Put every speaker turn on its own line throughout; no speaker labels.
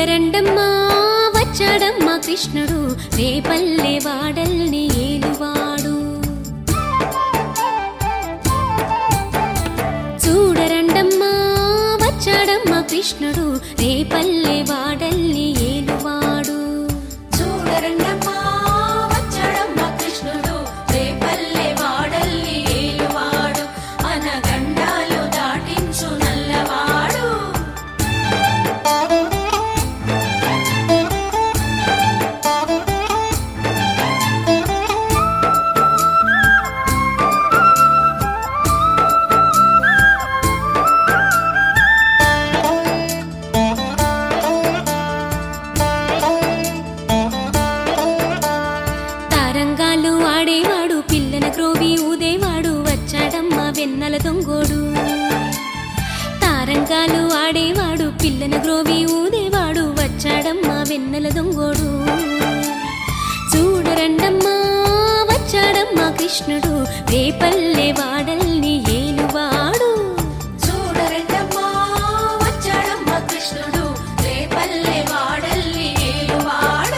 చూడరండమ్మా వచ్చాడమ్మా కృష్ణుడు రేపల్లె వాడల్ని ఏలువాడు చూడరండమ్మా వచ్చాడమ్మా కృష్ణుడు రేపల్లె వాడల్ని ఏలువాడు
చూడరండమ్మా వచ్చాడమ్మా కృష్ణుడు రేపల్లె వాడల్లి ఏలువాడు అనగండాలు దాటించు నల్లవాడు
తారంగాలు ఆడేవాడు పిల్లన క్రోవి ఊదేవాడు వచ్చాడమ్మా వెన్నెల దొంగోడు తారంగాలు ఆడేవాడు పిల్లన గ్రోవి ఊదేవాడు వచ్చాడమ్మా వెన్నెల దొంగోడు చూడరండమ్మా వచ్చాడమ్మా కృష్ణుడు రేపల్లె వాడల్ని ఏలువాడు
చూడరండమ్మా వచ్చాడమ్మా కృష్ణుడు రేపల్లె వాడల్లి ఏలువాడు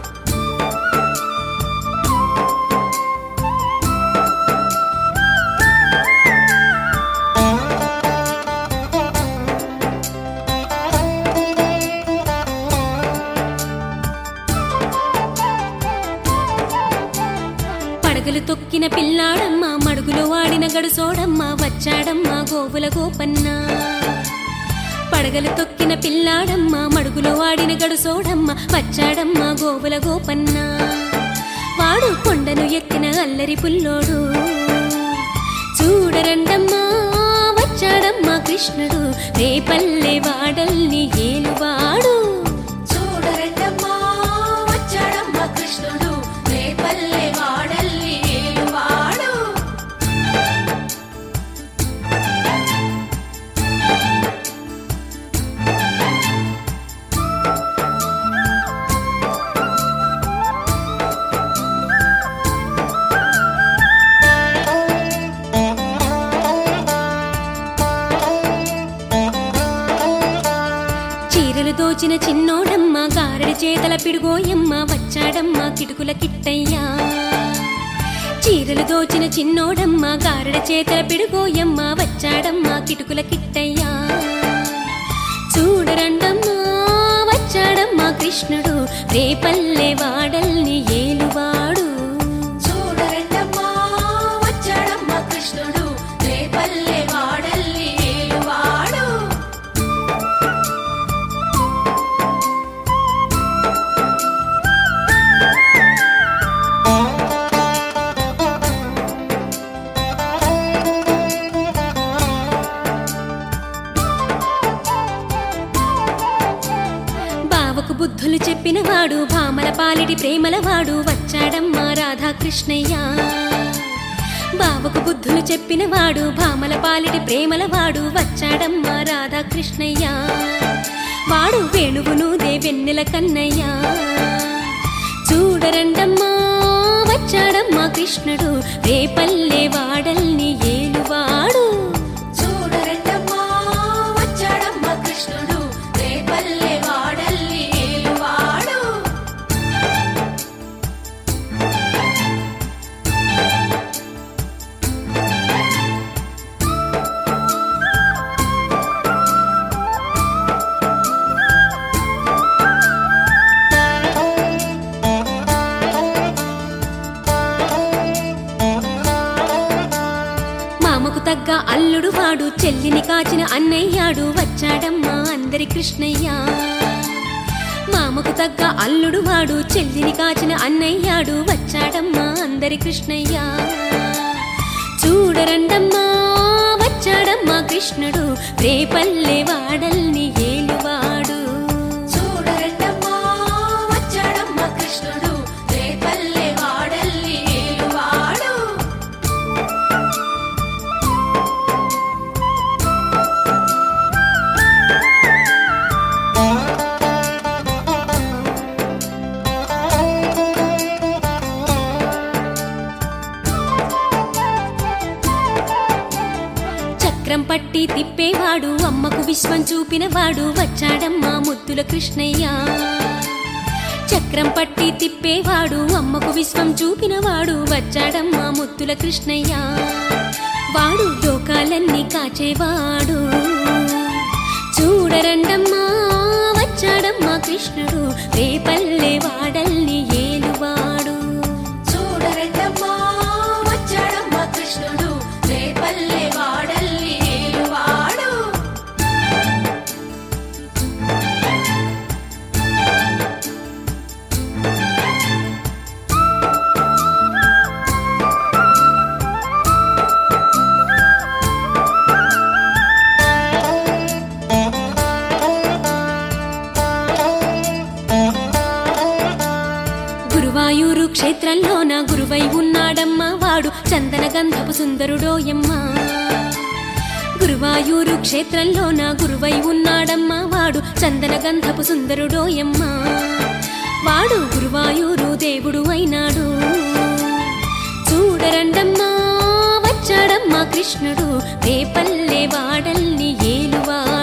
పడగలు తొక్కిన పిల్లాడమ్మ మడుగులో వాడిన గడుసోడమ్మ వచ్చాడమ్మ గోవుల గోపన్న పడగలు తొక్కిన పిల్లాడమ్మ మడుగులో వాడిన గడుసోడమ్మ వచ్చాడమ్మ గోవుల గోపన్న వాడు కొండను ఎక్కిన అల్లరి పుల్లోడు చూడరండమ్మా వచ్చాడమ్మా కృష్ణుడు రేపల్లె వాడల్ని ఏలువాడు
చూడరండమ్మా వచ్చాడమ్మా కృష్ణుడు రేపల్లె వాడల్లి ఏలువాడు
చీరలు దోచిన చిన్నోడమ్మ గారడి చేతల పిడుగోయమ్మ వచ్చాడమ్మ కిటుకుల కిట్టయ్యా చీరలు దోచిన చిన్నోడమ్మ గారడి చేతల పిడుగోయమ్మ వచ్చాడమ్మ కిటుకుల కిట్టయ్యా చూడరండమ్మా వచ్చాడమ్మ కృష్ణుడు రేపల్లె వాడల్ని ఏలువాడు
చూడరండమ్మా వచ్చాడమ్మా కృష్ణుడు రేపల్లె వాడల్లి ఏలువాడు
బావకు బుద్ధులు చెప్పినవాడు భామల పాలిటి ప్రేమలవాడు వచ్చాడమ్మా రాధాకృష్ణయ్య బావకు బుద్ధులు చెప్పినవాడు భామల పాలిటి ప్రేమలవాడు వచ్చాడమ్మా రాధాకృష్ణయ్య వాడు వేణువును దేవెన్నెల కన్నయ్య చూడరండమ్మా వచ్చాడమ్మా కృష్ణుడు రేపల్లె వాడల్ని ఏలువాడు
చూడరండమ్మా వచ్చాడమ్మా కృష్ణుడు రేపల్లె వాడల్లి ఏలువాడు
మామకు తగ్గ అల్లుడు వాడు చెల్లిని కాచిన అన్నయ్యాడు వచ్చాడమ్మా అందరి కృష్ణయ్య మామకు తగ్గ అల్లుడు వాడు చెల్లిని కాచిన అన్నయ్యాడు వచ్చాడమ్మా అందరి కృష్ణయ్య చూడరండమ్మా వచ్చాడమ్మా కృష్ణుడు రేపల్లె వాడల్ని ఏలువాడు
చూడరండమ్మా వచ్చాడమ్మా కృష్ణుడు రేపల్లె వాడల్లి ఏలువాడు
చక్రం పట్టి తిప్పేవాడు అమ్మకు విశ్వం చూపినవాడు వచ్చాడమ్మా ముద్దుల కృష్ణయ్య చక్రం పట్టి తిప్పేవాడు అమ్మకు విశ్వం చూపినవాడు వచ్చాడమ్మా ముద్దుల కృష్ణయ్య వాడు లోకాలన్నీ కాచేవాడు చూడరండమ్మా వచ్చాడమ్మా కృష్ణుడు రేపల్లె వాడల్ని ఏలువాడు
చూడరెడ్డమ్మా వచ్చాడమ్మా కృష్ణుడు రేపల్లె వాడల్లి ఏలువాడు
గురువాయూరు క్షేత్రంలోన గురువై ఉన్నాడమ్మా వాడు చందన గంధపు సుందరుడోయమ్మా గురువాయూరు క్షేత్రంలోన గురువై ఉన్నాడమ్మా వాడు చందన గంధపు సుందరుడోయమ్మా వాడు గురువాయూరు దేవుడు అయినాడు చూడరండమ్మా వచ్చాడమ్మా కృష్ణుడు రేపల్లె వాడల్ని ఏలువాడు